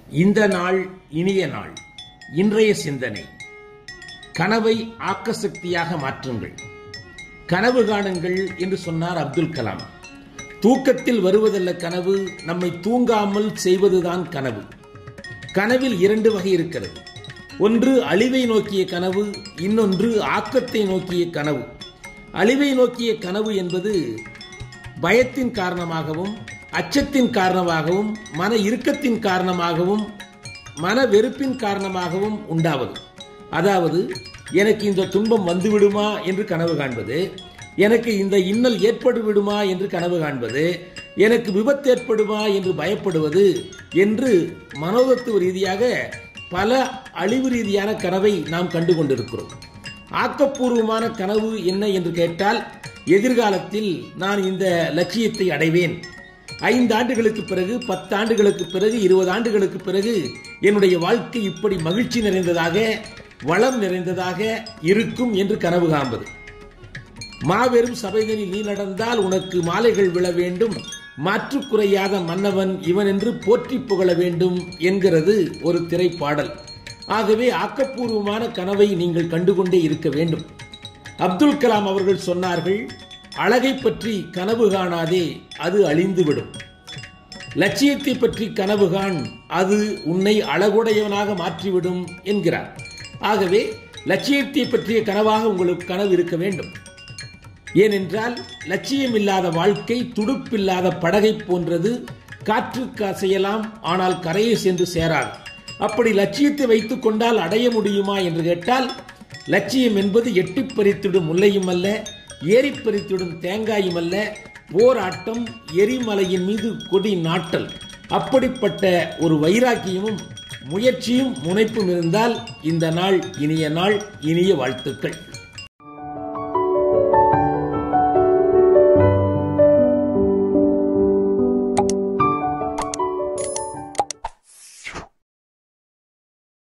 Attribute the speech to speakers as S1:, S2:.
S1: இந்த நாள் இனிய நாள் இன்றைய சிந்தனை கனவை ஆக்க சக்தியாக மாற்றுங்கள் கனவு காணுங்கள் என்று சொன்னார் அப்துல் கலாம் தூக்கத்தில் வருவதல்ல கனவு நம்மை தூங்காமல் செய்வதுதான் கனவு கனவில் இரண்டு வகை இருக்கிறது ஒன்று அழிவை நோக்கிய கனவு இன்னொன்று ஆக்கத்தை நோக்கிய கனவு அழிவை நோக்கிய கனவு என்பது பயத்தின் காரணமாகவும் அச்சத்தின் காரணமாகவும் மன இறுக்கத்தின் காரணமாகவும் மன வெறுப்பின் காரணமாகவும் உண்டாவது அதாவது எனக்கு இந்த துன்பம் வந்துவிடுமா என்று கனவு காண்பது எனக்கு இந்த இன்னல் ஏற்பட்டு விடுமா என்று கனவு காண்பது எனக்கு விபத்து ஏற்படுமா என்று பயப்படுவது என்று மனோதத்துவ ரீதியாக பல அழிவு ரீதியான கனவை நாம் கண்டு கொண்டிருக்கிறோம் ஆக்கப்பூர்வமான கனவு என்ன என்று கேட்டால் எதிர்காலத்தில் நான் இந்த லட்சியத்தை அடைவேன் ஐந்து ஆண்டுகளுக்கு பிறகு பத்து ஆண்டுகளுக்கு பிறகு இருபது ஆண்டுகளுக்கு பிறகு என்னுடைய வாழ்க்கை இப்படி மகிழ்ச்சி நிறைந்ததாக வளம் நிறைந்ததாக இருக்கும் என்று கனவு காண்பது மாபெரும் சபைதனில் நீ நடந்தால் உனக்கு மாலைகள் விழ வேண்டும் மாற்றுக்குறையாத மன்னவன் இவன் என்று போற்றி புகழ வேண்டும் என்கிறது ஒரு திரைப்பாடல் ஆகவே ஆக்கப்பூர்வமான கனவை நீங்கள் கண்டுகொண்டே இருக்க வேண்டும் அப்துல் கலாம் அவர்கள் சொன்னார்கள் அழகை பற்றி கனவு காணாதே அது அழிந்துவிடும் லட்சியத்தை பற்றி கனவு காண் அது உன்னை அழகுடையவனாக மாற்றிவிடும் என்கிறார் ஆகவே லட்சியத்தை பற்றிய கனவாக உங்களுக்கு கனவு இருக்க வேண்டும் ஏனென்றால் லட்சியம் இல்லாத வாழ்க்கை துடுப்பில்லாத படகை போன்றது காற்றுக்கு அசையலாம் ஆனால் கரையை சென்று சேராது அப்படி லட்சியத்தை வைத்துக் கொண்டால் அடைய முடியுமா என்று கேட்டால் லட்சியம் என்பது எட்டி பறித்திடும் முல்லையும் அல்ல ஏறி பறித்திடும் தேங்காயும் அல்ல போராட்டம் எரிமலையின் மீது கொடி நாட்டல் அப்படிப்பட்ட ஒரு வைராக்கியமும் முயற்சியும் முனைப்பும் இருந்தால் இந்த நாள் இனிய நாள் இனிய வாழ்த்துக்கள்